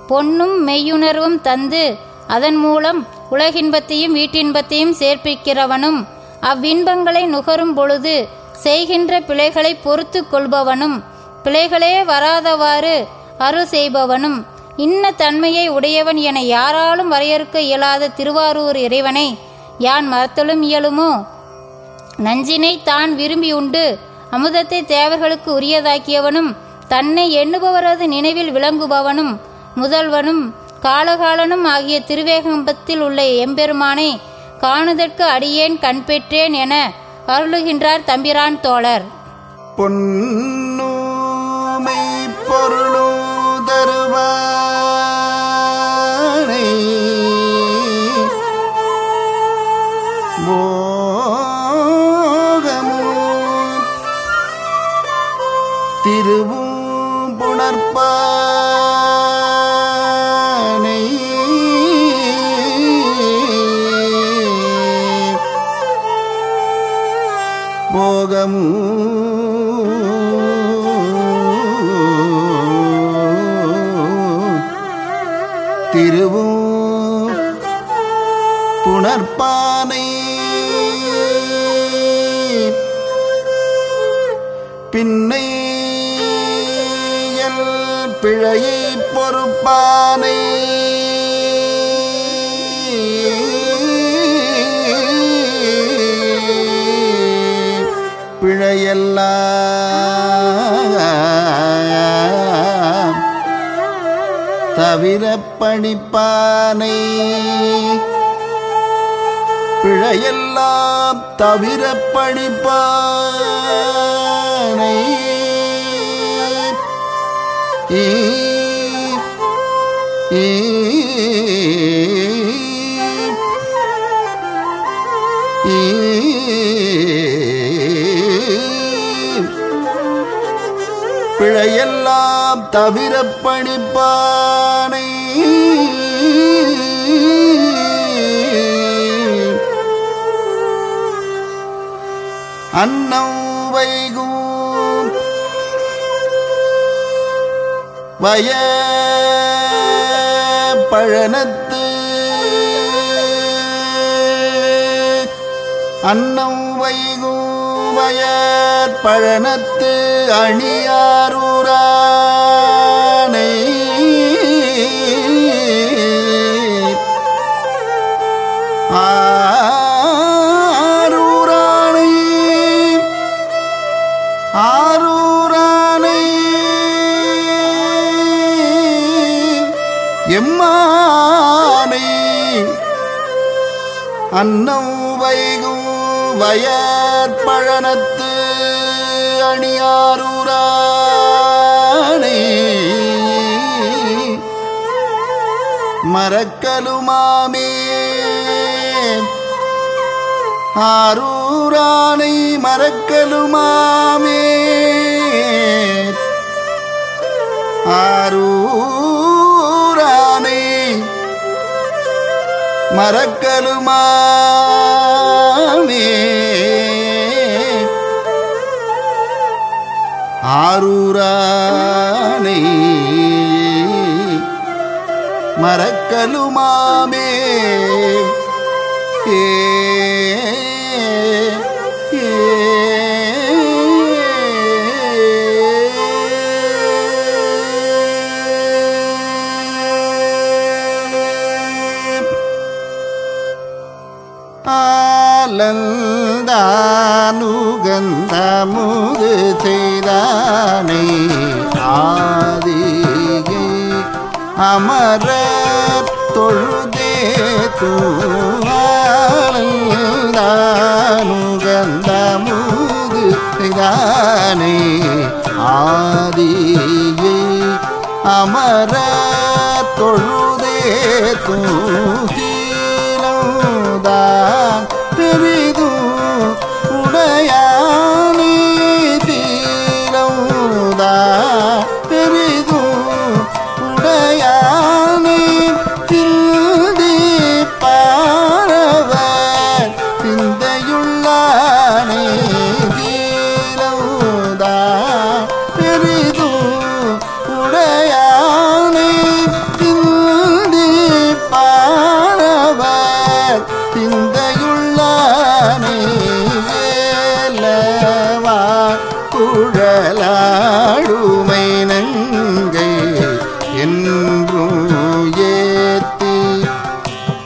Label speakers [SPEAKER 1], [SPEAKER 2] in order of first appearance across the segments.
[SPEAKER 1] பொன்னும் மெய்யுணர்வும் தந்து அதன் மூலம் உலகின்பத்தையும் வீட்டின்பத்தையும் சேர்ப்பிக்கிறவனும் அவ்வின்பங்களை நுகரும் பொழுது செய்கின்ற பிழைகளை பொறுத்து கொள்பவனும் பிழைகளே வராதவாறு அருள் செய்பவனும் இன்ன தன்மையை உடையவன் என யாராலும் வரையறுக்க இயலாத திருவாரூர் இறைவனை யான் மறத்தலும் இயலுமோ நஞ்சினை தான் விரும்பி உண்டு அமுதத்தை தேவர்களுக்கு உரியதாக்கியவனும் தன்னை எண்ணுபவரது நினைவில் விளங்குபவனும் முதல்வனும் காலகாலனும் ஆகிய திருவேகம்பத்தில் உள்ள எம்பெருமானை காணுதற்கு அடியேன் கண்பெற்றேன் என அருளுகின்றார் தம்பிரான் தோழர்
[SPEAKER 2] பொன்னூமை பொருளோ தருவானை போகமோ திருவும் புணர்ப்பானை போகமூ திருவும் புணர்ப்பானை பின்னை எல் பிழையை பொறுப்பானை பிழையெல்லாம் தவிர பணிப்பானை பிழையெல்லாம் தவிர பணிப்பானை ஈ, ஈ, ஈ. பிழையெல்லாம் தவிர பணிப்பானை அன்னம் வைகும் வய பழனத்து அன்னம் வைகும் வயற் பழனத்து அணியாரூரானை ஆரூரானை ஆரூரானை எம்மானை அன்னம் வைகும் வயற்பழனத்து அணியாரூரானை மறக்கலுமாமே ஆரூரானை மறக்கலுமாமே ஆரூரானை மறக்கலுமாமே ஆரூரானை மறக்கலுமாமே ஏ ஆலந்தானுகந்தமுது செய்தானை ஆதிகை அமர தொழுதே தூவாலந்தானுகந்தமுது செய்தானை ஆதிகை அமர தொழுதே தூசிலோதான் பெரிது உடையானி தீலோதா பெரிது உடையானி தில்தி பாரவர் சிந்தையுள்ளானே தீலோதா பெரிது உடையானி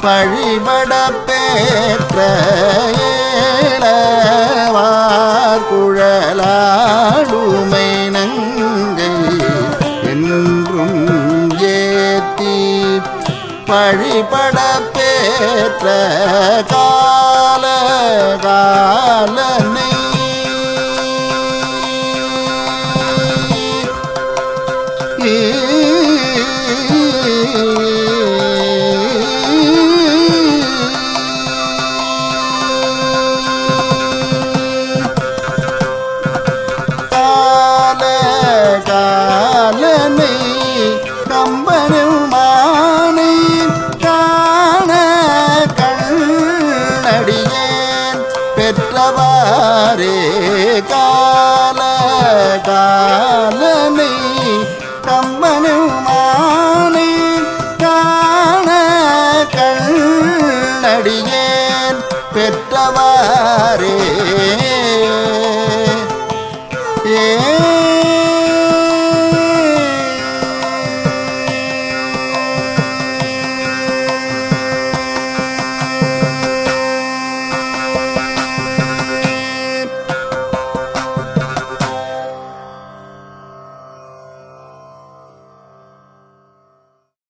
[SPEAKER 2] பழிபட பேற்ற ஏழவார் குழலாடுமை நங்கை என்றும் ஏத்தி பழிபட பேற்ற கால காலனை கால காலனை கம்பனும் மானை காண கண்ணடியேன் பெற்றவாரே கால காலனை